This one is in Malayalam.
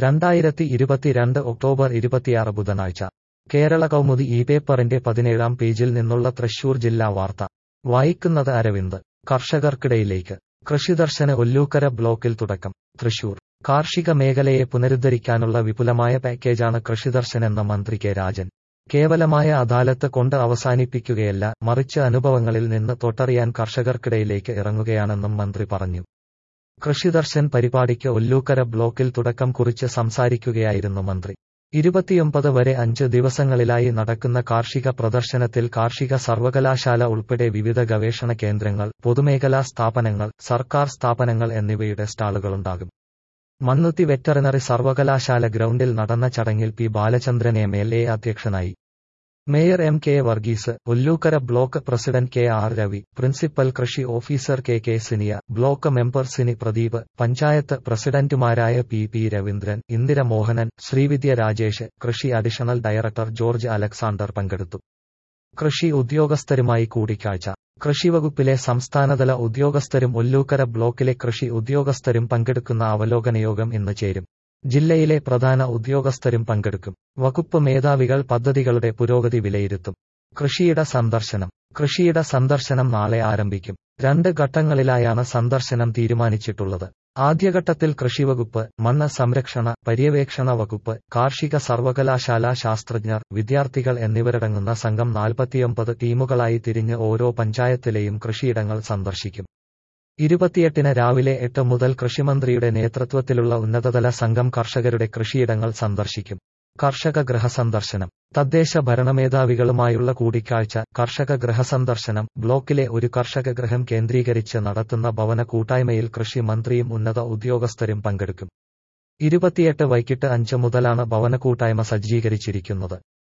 രണ്ടായിരത്തി ഇരുപത്തിരണ്ട് ഒക്ടോബർ ഇരുപത്തിയാറ് ബുധനാഴ്ച കേരള കൗമുദി ഈ പേപ്പറിന്റെ പതിനേഴാം പേജിൽ നിന്നുള്ള തൃശൂർ ജില്ലാ വാർത്ത വായിക്കുന്നത് അരവിന്ദ് കർഷകർക്കിടയിലേക്ക് കൃഷിദർശന ഒല്ലൂക്കര ബ്ലോക്കിൽ തുടക്കം തൃശൂർ കാർഷിക മേഖലയെ പുനരുദ്ധരിക്കാനുള്ള വിപുലമായ പാക്കേജാണ് കൃഷിദർശനെന്ന മന്ത്രി കെ രാജൻ കേവലമായ അദാലത്ത് കൊണ്ട് അവസാനിപ്പിക്കുകയല്ല മറിച്ച് അനുഭവങ്ങളിൽ നിന്ന് തൊട്ടറിയാൻ കർഷകർക്കിടയിലേക്ക് ഇറങ്ങുകയാണെന്നും മന്ത്രി പറഞ്ഞു കൃഷിദർശൻ പരിപാടിക്ക് ഒല്ലൂക്കര ബ്ലോക്കിൽ തുടക്കം കുറിച്ച് സംസാരിക്കുകയായിരുന്നു മന്ത്രി ഇരുപത്തിയൊമ്പത് വരെ അഞ്ച് ദിവസങ്ങളിലായി നടക്കുന്ന കാർഷിക പ്രദർശനത്തിൽ കാർഷിക സർവകലാശാല ഉൾപ്പെടെ വിവിധ ഗവേഷണ കേന്ദ്രങ്ങൾ പൊതുമേഖലാ സ്ഥാപനങ്ങൾ സർക്കാർ സ്ഥാപനങ്ങൾ എന്നിവയുടെ സ്റ്റാളുകളുണ്ടാകും മണ്ണുത്തി വെറ്ററിനറി സർവകലാശാല ഗ്രൗണ്ടിൽ നടന്ന ചടങ്ങിൽ P Balachandran M L A അധ്യക്ഷനായി mayor M K Varghese Ollukkara block president K R Ravi principal കൃഷി officer K K Siniya block member Sini Pradeep panchayat പ്രസിഡന്റുമാരായ പി പി രവീന്ദ്രൻ ഇന്ദിര മോഹനൻ ശ്രീവിദ്യ രാജേഷ് കൃഷി അഡീഷണൽ ഡയറക്ടർ ജോർജ് അലക്സാണ്ടർ പങ്കെടുത്തു കൃഷി ഉദ്യോഗസ്ഥരുമായി കൂടിക്കാഴ്ച കൃഷിവകുപ്പിലെ സംസ്ഥാനതല ഉദ്യോഗസ്ഥരും ഒല്ലൂക്കര ബ്ലോക്കിലെ കൃഷി ഉദ്യോഗസ്ഥരും പങ്കെടുക്കുന്ന അവലോകന യോഗം ഇന്ന് ചേരും ജില്ലയിലെ പ്രധാന ഉദ്യോഗസ്ഥരും പങ്കെടുക്കും വകുപ്പ് മേധാവികൾ പദ്ധതികളുടെ പുരോഗതി വിലയിരുത്തും കൃഷിയിട സന്ദർശനം കൃഷിയിട സന്ദർശനം നാളെ ആരംഭിക്കും രണ്ട് ഘട്ടങ്ങളിലായാണ് സന്ദർശനം തീരുമാനിച്ചിട്ടുള്ളത് ആദ്യഘട്ടത്തിൽ കൃഷിവകുപ്പ് മണ്ണ് സംരക്ഷണ പര്യവേക്ഷണ വകുപ്പ് കാർഷിക സർവകലാശാല ശാസ്ത്രജ്ഞർ വിദ്യാർത്ഥികൾ എന്നിവരടങ്ങുന്ന സംഘം നാൽപ്പത്തിയൊമ്പത് ടീമുകളായി തിരിഞ്ഞ് ഓരോ പഞ്ചായത്തിലെയും കൃഷിയിടങ്ങൾ സന്ദർശിക്കും ഇരുപത്തിയെട്ടിന് രാവിലെ എട്ട് മുതൽ കൃഷിമന്ത്രിയുടെ നേതൃത്വത്തിലുള്ള ഉന്നതതല സംഘം കർഷകരുടെ കൃഷിയിടങ്ങൾ സന്ദർശിക്കും കർഷക ഗൃഹസന്ദർശനം തദ്ദേശ ഭരണമേധാവികളുമായുള്ള കൂടിക്കാഴ്ച കർഷക ഗൃഹസന്ദർശനം ബ്ലോക്കിലെ ഒരു കർഷക ഗൃഹം കേന്ദ്രീകരിച്ച് നടത്തുന്ന ഭവന കൂട്ടായ്മയിൽ കൃഷി മന്ത്രിയും ഉന്നത ഉദ്യോഗസ്ഥരും പങ്കെടുക്കും ഇരുപത്തിയെട്ട് വൈകിട്ട് അഞ്ച് മുതലാണ് ഭവന കൂട്ടായ്മ സജ്ജീകരിച്ചിരിക്കുന്നത്